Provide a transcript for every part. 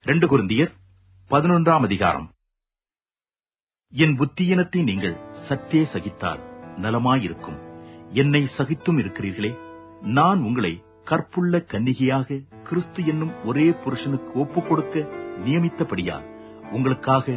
ரெண்டு குருந்தியர் பதினொன்றாம் அதிகாரம் என் புத்தியினத்தை நீங்கள் சற்றே சகித்தால் நலமாயிருக்கும் என்னை சகித்தும் இருக்கிறீர்களே நான் உங்களை கற்புள்ள கன்னிகையாக கிறிஸ்து என்னும் ஒரே புருஷனுக்கு ஒப்புக் கொடுக்க நியமித்தபடியால் உங்களுக்காக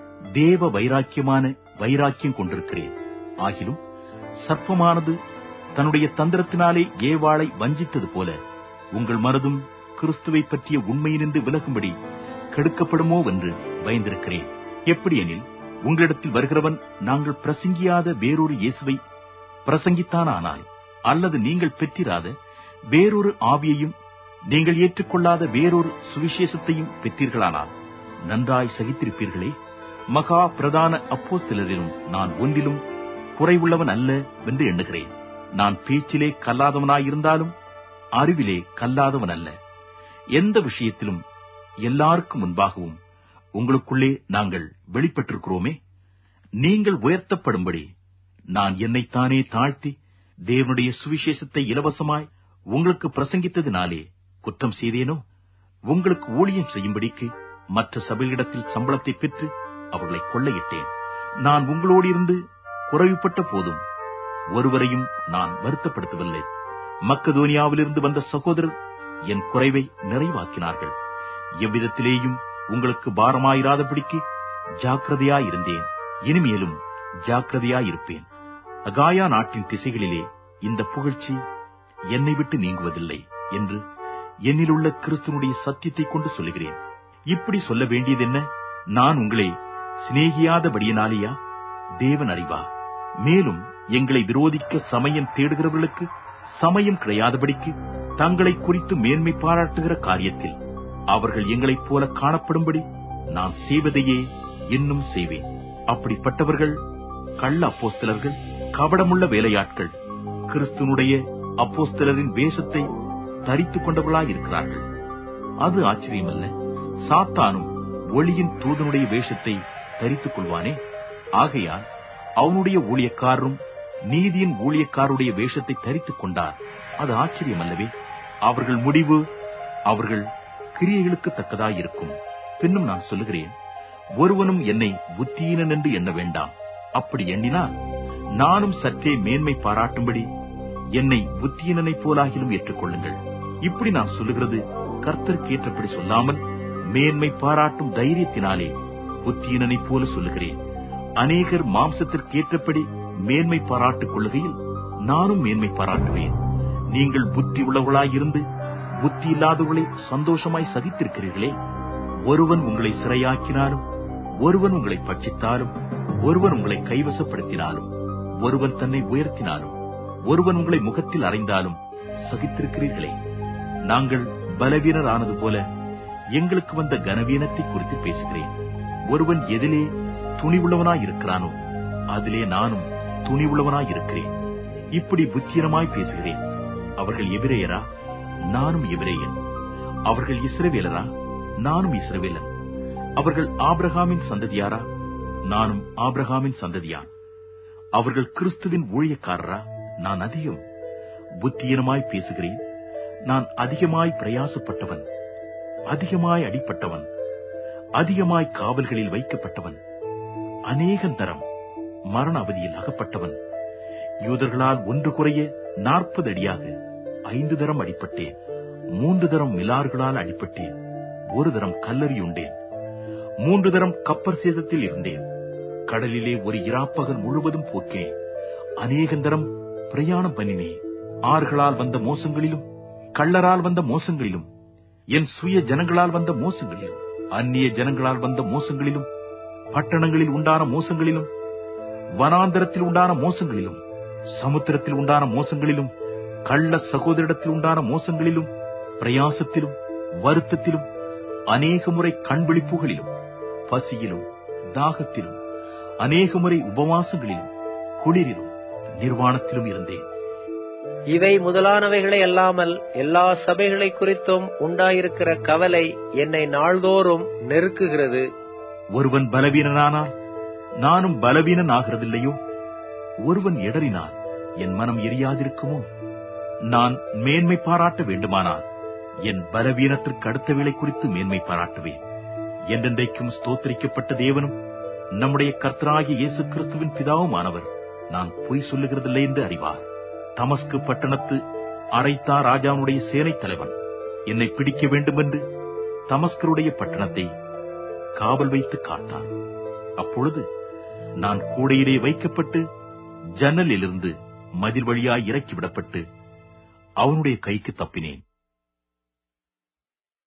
தேவ வைராக்கியமான வைராக்கியம் கொண்டிருக்கிறேன் ஆகிலும் சர்ப்பமானது தன்னுடைய தந்திரத்தினாலே ஏவாளை வஞ்சித்தது போல உங்கள் மனதும் கிறிஸ்துவை பற்றிய உண்மையினின்று விலகும்படி கெடுக்கப்படுமோ என்று பயந்திருக்கிறேன் எப்படியெனில் உங்களிடத்தில் வருகிறவன் நாங்கள் பிரசங்கியாத வேறொரு இயேசுவை பிரசங்கித்தானால் அல்லது நீங்கள் பெற்றிராத வேறொரு ஆவியையும் நீங்கள் ஏற்றுக்கொள்ளாத வேறொரு சுவிசேஷத்தையும் பெற்றீர்களானால் நன்றாய் சகித்திருப்பீர்களே மகா பிரதான அப்போஸ்தலரிலும் நான் ஒன்றிலும் குறைவுள்ளவன் அல்ல என்று எண்ணுகிறேன் நான் பேச்சிலே கல்லாதவனாயிருந்தாலும் அறிவிலே கல்லாதவன் அல்ல எந்த விஷயத்திலும் எல்லாருக்கும் முன்பாகவும் உங்களுக்குள்ளே நாங்கள் வெளிப்பட்டிருக்கிறோமே நீங்கள் உயர்த்தப்படும்படி நான் என்னைத்தானே தாழ்த்தி தேவனுடைய சுவிசேஷத்தை இலவசமாய் உங்களுக்கு பிரசங்கித்ததினாலே குற்றம் செய்தேனோ உங்களுக்கு ஊழியம் செய்யும்படிக்கு மற்ற சபையிடத்தில் சம்பளத்தை பெற்று அவர்களை கொள்ளையிட்டேன் நான் உங்களோடு இருந்து குறைவுபட்ட போதும் ஒருவரையும் நான் வருத்தப்படுத்தவில்லை மக்கதோனியாவிலிருந்து வந்த சகோதரர் என் குறைவை நிறைவாக்கினார்கள் எவ்விதத்திலேயும் உங்களுக்கு பாரமாயிராதபடிக்கு ஜாக்கிரதையாயிருந்தேன் இனிமேலும் ஜாக்கிரதையாயிருப்பேன் அகாயா நாட்டின் திசைகளிலே இந்த புகழ்ச்சி என்னை விட்டு நீங்குவதில்லை என்று என்னிலுள்ள கிறிஸ்துவனுடைய சத்தியத்தை கொண்டு சொல்லுகிறேன் இப்படி சொல்ல வேண்டியதென்ன நான் உங்களை சிநேகியாதபடியினாலேயா தேவன் அறிவா மேலும் எங்களை விரோதிக்க சமயம் தேடுகிறவர்களுக்கு சமயம் கிடையாதபடிக்கு தங்களை குறித்து மேன்மை பாராட்டுகிற காரியத்தில் அவர்கள் எங்களைப் போல காணப்படும்படி நான் செய்வதையே இன்னும் செய்வேன் அப்படிப்பட்டவர்கள் கள்ள அப்போஸ்தலர்கள் கபடமுள்ள வேலையாட்கள் கிறிஸ்துனுடைய அப்போஸ்தலரின் வேஷத்தை தரித்துக் கொண்டவர்களாயிருக்கிறார்கள் அது ஆச்சரியமல்ல சாத்தானும் ஒளியின் தூதனுடைய வேஷத்தை தரித்துக் கொள்வானே ஆகையால் அவனுடைய ஊழியக்காரரும் நீதியின் ஊழியக்காருடைய வேஷத்தை தரித்துக் கொண்டார் அது ஆச்சரியமல்லவே அவர்கள் முடிவு அவர்கள் கிரியைகளுக்கு தக்கதாயிருக்கும் பின்னும் நான் சொல்லுகிறேன் ஒருவனும் என்னை புத்தியீனன் என்று எண்ண வேண்டாம் அப்படி எண்ணினால் நானும் சற்றே மேன்மை பாராட்டும்படி என்னை புத்தியீனனைப் போலாகிலும் ஏற்றுக்கொள்ளுங்கள் இப்படி நான் சொல்லுகிறது கர்த்தருக்கு ஏற்றபடி சொல்லாமல் மேன்மை பாராட்டும் தைரியத்தினாலே புத்தியீனனைப் போல சொல்லுகிறேன் அநேகர் மாம்சத்திற்கு ஏற்றபடி மேன்மை பாராட்டுக் கொள்ளுகையில் நானும் மேன்மை பாராட்டுவேன் நீங்கள் புத்தி உள்ளவர்களாயிருந்து புத்தி இல்லாதவர்களை சந்தோஷமாய் சகித்திருக்கிறீர்களே ஒருவன் உங்களை சிறையாக்கினாலும் ஒருவன் உங்களை பட்சித்தாலும் ஒருவன் உங்களை கைவசப்படுத்தினாலும் ஒருவன் தன்னை உயர்த்தினாலும் ஒருவன் உங்களை முகத்தில் அறைந்தாலும் சகித்திருக்கிறீர்களே நாங்கள் பலவீனர் ஆனது போல எங்களுக்கு வந்த கனவீனத்தை குறித்து பேசுகிறேன் ஒருவன் எதிலே துணிவுள்ளவனாய் இருக்கிறானோ அதிலே நானும் துணிவுள்ளவனாய் இருக்கிறேன் இப்படி புத்திரமாய் பேசுகிறேன் அவர்கள் எபிரேயரா நானும் எபிரேயன் அவர்கள் இஸ்ரவேலரா நானும் இஸ்ரவேலன் அவர்கள் ஆபிரகாமின் சந்ததியாரா நானும் ஆபிரகாமின் சந்ததியான் அவர்கள் கிறிஸ்துவின் ஊழியக்காரரா நான் அதிகம் புத்தியனமாய் பேசுகிறேன் நான் அதிகமாய் பிரயாசப்பட்டவன் அதிகமாய் அடிப்பட்டவன் அதிகமாய் காவல்களில் வைக்கப்பட்டவன் அநேகந்தரம் தரம் மரண அவதியில் அகப்பட்டவன் யூதர்களால் ஒன்று குறைய நாற்பது அடியாக ஐந்து தரம் அடிப்பட்டேன் மூன்று தரம் மிலார்களால் அடிப்பட்டேன் ஒரு தரம் கல்லறியுண்டேன் மூன்று தரம் கப்பர் சேதத்தில் இருந்தேன் கடலிலே ஒரு இராப்பகல் முழுவதும் போக்கேன் அநேகந்தரம் பிரயாணம் பண்ணினேன் ஆறுகளால் வந்த மோசங்களிலும் கள்ளரால் வந்த மோசங்களிலும் என் சுய ஜனங்களால் வந்த மோசங்களிலும் அந்நிய ஜனங்களால் வந்த மோசங்களிலும் பட்டணங்களில் உண்டான மோசங்களிலும் வனாந்தரத்தில் உண்டான மோசங்களிலும் சமுத்திரத்தில் உண்டான மோசங்களிலும் கள்ள சகோதரிடத்தில் உண்டான மோசங்களிலும் பிரயாசத்திலும் வருத்தத்திலும் அநேக முறை கண்விழிப்புகளிலும் பசியிலும் தாகத்திலும் அநேக முறை உபவாசங்களிலும் குளிரிலும் நிர்வாணத்திலும் இருந்தேன் இவை முதலானவைகளை அல்லாமல் எல்லா சபைகளை குறித்தும் உண்டாயிருக்கிற கவலை என்னை நாள்தோறும் நெருக்குகிறது ஒருவன் பலவீனனானால் நானும் பலவீனன் ஆகிறதில்லையோ ஒருவன் இடறினால் என் மனம் எரியாதிருக்குமோ நான் மேன்மை பாராட்ட வேண்டுமானால் என் பலவீனத்திற்கு அடுத்த வேலை குறித்து மேன்மை பாராட்டுவேன் என்றென்றைக்கும் ஸ்தோத்திரிக்கப்பட்ட தேவனும் நம்முடைய கர்த்தராகிய இயேசு கிறிஸ்துவின் பிதாவுமானவர் நான் பொய் சொல்லுகிறதில்லை என்று அறிவார் தமஸ்கு பட்டணத்து அரைத்தா ராஜாவுடைய சேனைத் தலைவன் என்னை பிடிக்க வேண்டும் என்று தமஸ்கருடைய பட்டணத்தை காவல் வைத்து காத்தான் அப்பொழுது நான் கூடையிலே வைக்கப்பட்டு ஜன்னலிலிருந்து மதில் வழியாய் இறக்கிவிடப்பட்டு அவனுடைய கைக்கு தப்பினேன்